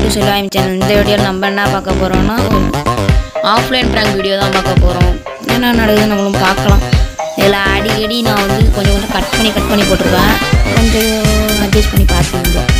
To செல்வாயம் channel இந்த வீடியோவில் நம்ம என்ன பார்க்க போகிறோம்னா ஆஃப்லைன் ப்ராங்க் வீடியோ தான் பார்க்க போகிறோம் என்ன நடக்குதுன்னு நம்மளும் பார்க்கலாம் இதில் அடிக்கடி நான் வந்து கொஞ்சம் கொஞ்சம் கட் பண்ணி கட் பண்ணி போட்டிருப்பேன் கொஞ்சம் அட்ஜஸ்ட் பண்ணி பார்த்துருந்தோம்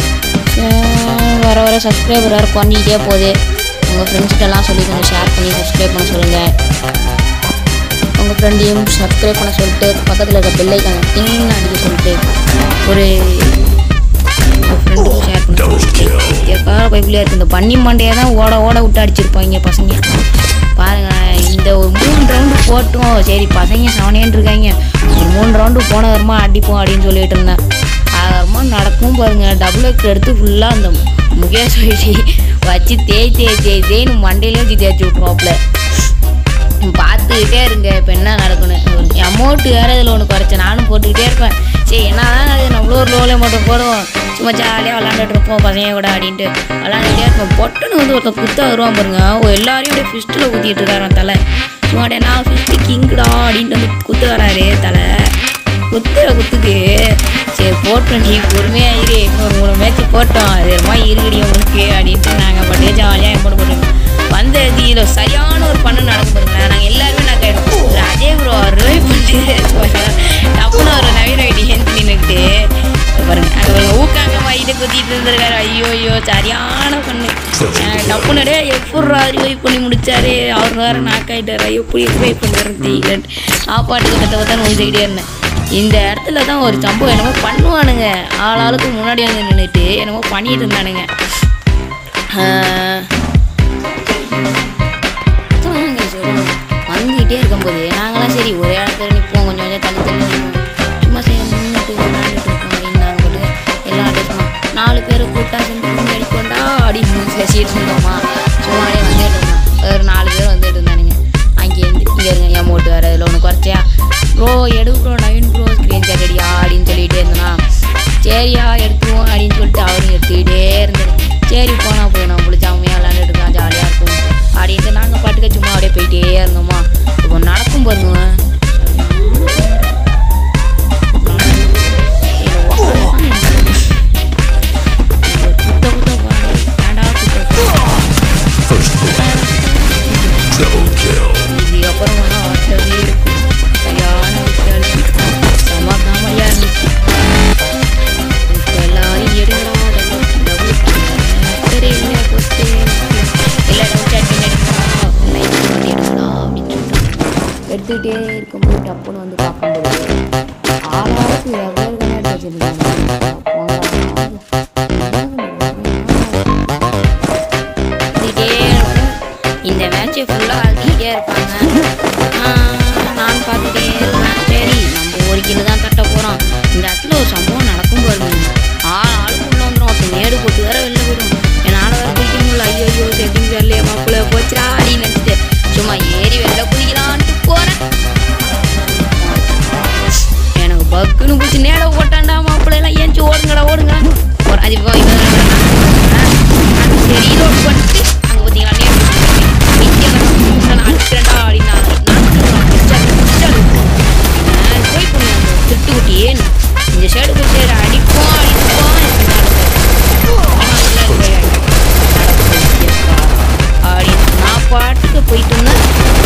வர வர சப்ஸ்கிரைபர் வேறு பண்ணிக்கிட்டே போகுது உங்கள் ஃப்ரெண்ட்ஸ்கிட்டலாம் சொல்லி கொஞ்சம் ஷேர் பண்ணி சப்ஸ்கிரைப் பண்ண சொல்லுங்கள் உங்கள் ஃப்ரெண்டையும் சப்ஸ்கிரைப் பண்ண சொல்லிட்டு பக்கத்தில் இருக்க பெல்லைக்கான டிங்னு அடிக்க சொல்லிட்டு ஒரு ஃப்ரெண்டுக்கு ஷேர் பண்ண சொல்லிட்டு கேட்காத பைப்பில் இருக்கு இந்த பன்னி மண்டையை தான் ஓட ஓட விட்டு அடிச்சிருப்பாங்க பசங்க பாருங்க இந்த ஒரு மூணு ரவுண்டு போட்டோம் சரி பசங்க செவனேன்னு இருக்காங்க ஒரு மூணு ரவுண்டு போன வருமா அடிப்போம் அப்படின்னு சொல்லிட்டு இருந்தேன் அதுமா நடக்கும் பாருங்க டபுள் எக்ஸ் எடுத்து ஃபுல்லாக அந்த முகேஷ் வச்சு வச்சு தேய் தேய் தேய் தேய்னு மண்டையிலே வச்சு தேய்ச்சி விட்ருவாப்புல பார்த்துக்கிட்டே இருங்க இப்போ என்ன நடக்கணும் அமௌண்ட்டு வேறு இதில் ஒன்று குறைச்சேன் நானும் போட்டுக்கிட்டே இருப்பேன் சரி என்னதான் அது நம்மளும் ஒரு லோலே மட்டும் போடுவோம் சும்மா ஜாலியாக விளாண்டுட்டு இருப்போம் பசங்க கூட அப்படின்ட்டு விளாண்டுட்டே இருப்போம் பொட்டுன்னு வந்து ஒருத்தன் குத்த வருவான் பாருங்க ஓ எல்லாரையும் அப்படியே ஃபிஸ்ட்டில் குத்திட்டு இருக்காரான் தலை சும்மா அப்படியே நான் ஃபிஸ்ட்டு கிங்குடா அப்படின்ட்டு வந்து குத்து வராரு தலை குத்துற குத்துக்கு சரி போட்டோம் நீ பொறுமையாக இரு ஒரு மூணு மேட்ச் போட்டோம் அது ரொம்ப இருக்குடி உங்களுக்கு அப்படின்ட்டு நாங்கள் பாட்டுக்கு ஜாலியாக போட்டு போட்டுருக்கோம் வந்த இதில் சரியான ஒரு பண்ணு நடக்கும் பாருங்களேன் நாங்கள் எல்லாருமே நாங்கள் எடுப்போம் ஒரு அஜய் ப்ரோ ரிவைவ் பண்ணிட்டு டப்புன்னு ஒரு நவீன ஐடி ஹெல்த் நின்றுட்டு பாருங்க அங்கே பாருங்க ஊக்காங்க வாயிட்டு குத்திட்டு இருந்திருக்காரு ஐயோ ஐயோ சரியான பண்ணு டப்புனடே எப்பட்றா ரிவைவ் பண்ணி முடிச்சாரு அவர் வேற நாக்காயிட்டாரு எப்படி ரிவைவ் பண்ணுறது சாப்பாட்டுக்கு கத்த பார்த்தா முடிச்சுக்கிட்டே இருந்தேன் இந்த இடத்துல தான் ஒரு சம்பவம் என்னமோ பண்ணுவானுங்க ஆளாளுக்கு முன்னாடி வந்து நின்றுட்டு என்னமோ பண்ணிட்டு இருந்தானுங்க ஆஹ் சொல்லுங்க சொல்லுங்க வந்துக்கிட்டே இருக்கும்போது நாங்களாம் சரி ஒரே இடத்துல நிற்போம் கொஞ்சம் கொஞ்சம் தள்ளி தள்ளி நிற்போம் சும்மா சரி நின்றுட்டு விளாண்டுட்டு இருக்கோம் அப்படின்னு நாங்கள் போட்டு எல்லா சொன்னோம் நாலு பேர் கூட்டா சேர்ந்து கும்பி அடிக்கொண்டா அப்படின்னு பேசிட்டு இருந்தோமா சும்மா அப்படியே வந்துட்டு இருந்தோம் ஒரு நாலு பேர் வந்துட்டு இருந்தானுங்க அங்கேருந்து இங்கே இருங்க என் மோட்டு வேறு இதில் ஒன்று குறைச்சியா ப்ரோ எடு ப்ரோ நவீன் ப்ரோ ஸ்க்ரீன் அடியா அப்படின்னு சொல்லிகிட்டே இருந்தனா சரியா எடுத்துருவோம் அப்படின்னு சொல்லிட்டு அவரும் எடுத்துக்கிட்டே இருந்தாரு சரி போனா போய் நான் பிடிச்ச அம்மையாக விளாண்டுட்டு இருக்கான் ஜாலியாக இருக்கும் அப்படின்ட்டு நாங்கள் பாட்டுக்க சும்மா அப்படியே போயிட்டே இருந்தோமா இப்போ நடக்கும் பாருங்க குத்த குத்த போறாங்க ஏன்டா குத்த Double kill. இதுக்கப்புறம் ஒன்றா ஆட்டவே இருக்கும் சரியான வித்தியாசம் செம காமெடியாக இருந்துச்சு இப்போ எல்லாரும் எடுங்கடா டபுள் தெரியல போட்டு இல்லை டபுள் சாட் பண்ணி எடுக்கணும் லைக் பண்ணி எடுக்கடா அப்படின்னு சொல்லிட்டு எடுத்துக்கிட்டே இருக்கும்போது டப்புன்னு வந்து பார்க்கும்போது ஆளாளுக்கு எவ்வளோ கண்ணாடி வச்சுருந்தாங்க பார்த்துக்கிட்டே இருக்கும் இந்த மேட்ச்சை ஃபுல்லாக அழுத்திக்கிட்டே இருப்பாங்க ஆஹ் நான் பார்த்துட்டே இருப்பேன் சரி நம்ம ஒரு கிலோ தான் தட்ட போகிறோம் இந்த இடத்துல ஒரு சம்பவம் நடக்கும் பாருங்க ஆள் ஆளுக்கு உள்ள வந்துடும் ஒருத்தன் மேடு போட்டு வேற வெளில போயிடும் என்னால் வேற குதிக்க முடியல ஐயோ ஐயோ செட்டிங் வரலையே மாப்பிள்ள போச்சுடா அப்படின்னு நினச்சிட்டு சும்மா ஏறி வெளில குதிக்கலான்ட்டு போகிறேன் எனக்கு பக்குன்னு பிடிச்சி நேட போட்டான்டா மாப்பிள்ளை எல்லாம் ஏஞ்சி ஓடுங்கடா ஓடுங்க ஒரு அது இப்போ இவன் சரி லோட் பண்ணிட்டு அங்கே பார்த்தீங்களா நேர் அடிக்கிறேன்டா அப்படின்னா போய் பண்ணு திட்டு குட்டி இந்த சைடு போய் சரி அடிப்போம் அடிப்போம் அப்படின்னு நான் பாட்டுக்கு போயிட்டு இருந்தேன்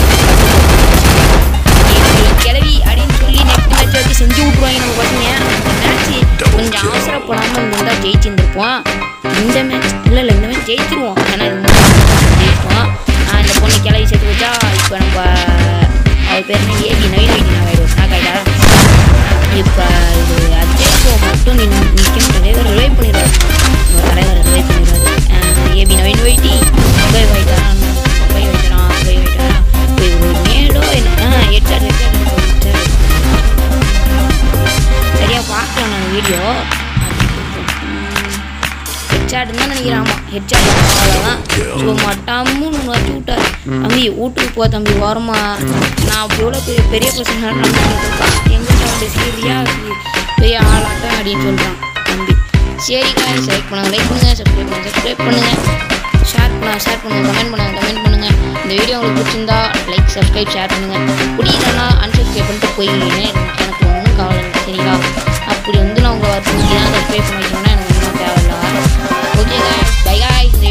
ஏய், கிளவி அப்படின்னு சொல்லி நெக்ஸ்ட் மேட்ச் வச்சு செஞ்சு விட்ருவாங்க நம்ம பசங்க மேட்ச் கொஞ்சம் அவசரப்படாமல் இருந்தால் ஜெயிச்சிருந்துருப்போம் இந்த மேட்ச் இல்லை இல்லை இந்த மேட்ச் ஜெயிச்சிருவோம் ஏன்னா இது மூணு match ஜெயிப்போம் ஆஹ் இந்த பொண்ணு கிளவி சேர்த்து வச்சா இப்போ நம்ம அவர் பேர் என்ன ஏடி நவீன ஐடி நான் ஆயிடுவோம் நான் ஆயிட்டா இப்போ இது அஜய் ஷோ மட்டும் நின்று நிற்கணும் தலைவர் ரிவைவ் பண்ணிடுவார் நம்ம தலைவர் ரிவைவ் பண்ணிடுவார் ஏபி நவீன் வைட்டி போய் வைட்டான் போய் வைட்டான் போய் வைட்டான் போய் ஒரு மேடோ என்ன ஆ ஹெட்ஷாட் ஹெட்ஷாட் சரியா பார்க்கலாம் நான் வீடியோ ஹெட்ஷாட் தான் நினைக்கிறேன் ஆமாம் ஹெட்ஷாட் அவ்வளோதான் ஸோ மட்டாமுன்னு ஒன்று வச்சு விட்டார் தம்பி வீட்டுக்கு போ தம்பி வரமா நான் அப்படி எவ்வளோ பெரிய பெரிய பசங்க எங்கே சவுண்டு சீரியா பெரிய ஆளாட்டம் அப்படின்னு சொல்கிறான் தம்பி சரி காய் லைக் பண்ணுங்க லைக் பண்ணுங்க சப்ஸ்கிரைப் பண்ணுங்க சப்ஸ்கிரைப் பண்ணுங்க ஷேர் பண்ணுங்க ஷேர் பண்ணுங்க கமெண்ட் பண்ணுங்க கமெண்ட் பண்ணுங்க இந்த வீடியோ உங்களுக்கு பிடிச்சிருந்தா லைக் சப்ஸ்கிரைப் ஷேர் பண்ணுங்க பிடிக்கலன்னா அன்சப்ஸ்கிரைப் பண்ணிட்டு போயிடுவீங்க எனக்கு ஒன்றும் கவலை இல்லை சரிங்களா அப்படி வந்து நான் உங்களை வர சப்ஸ்கிரைப் பண்ண வைக்கணும்னா எனக்கு ஒன்றும் தேவையில்ல ஓகே காய் பை காய் இந்த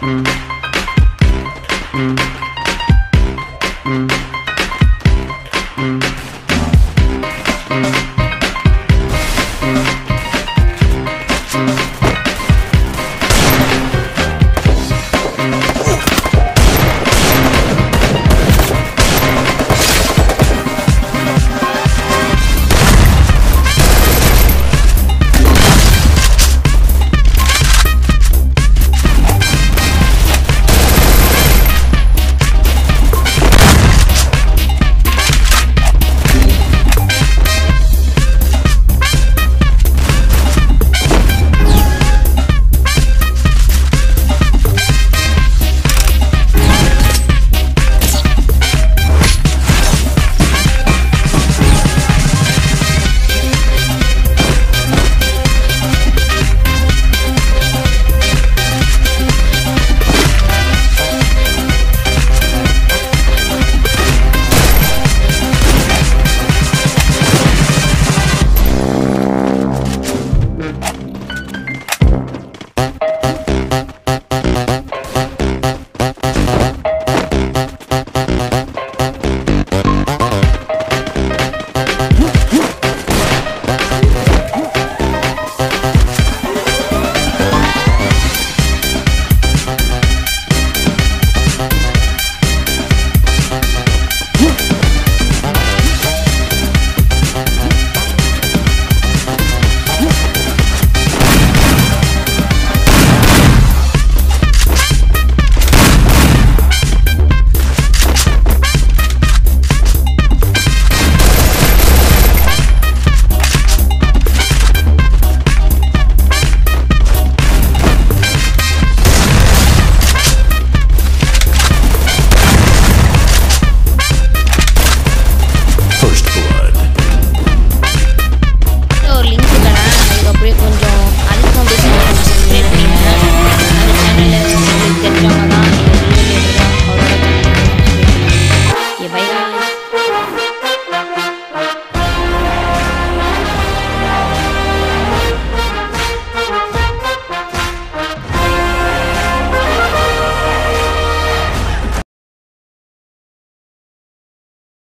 ம்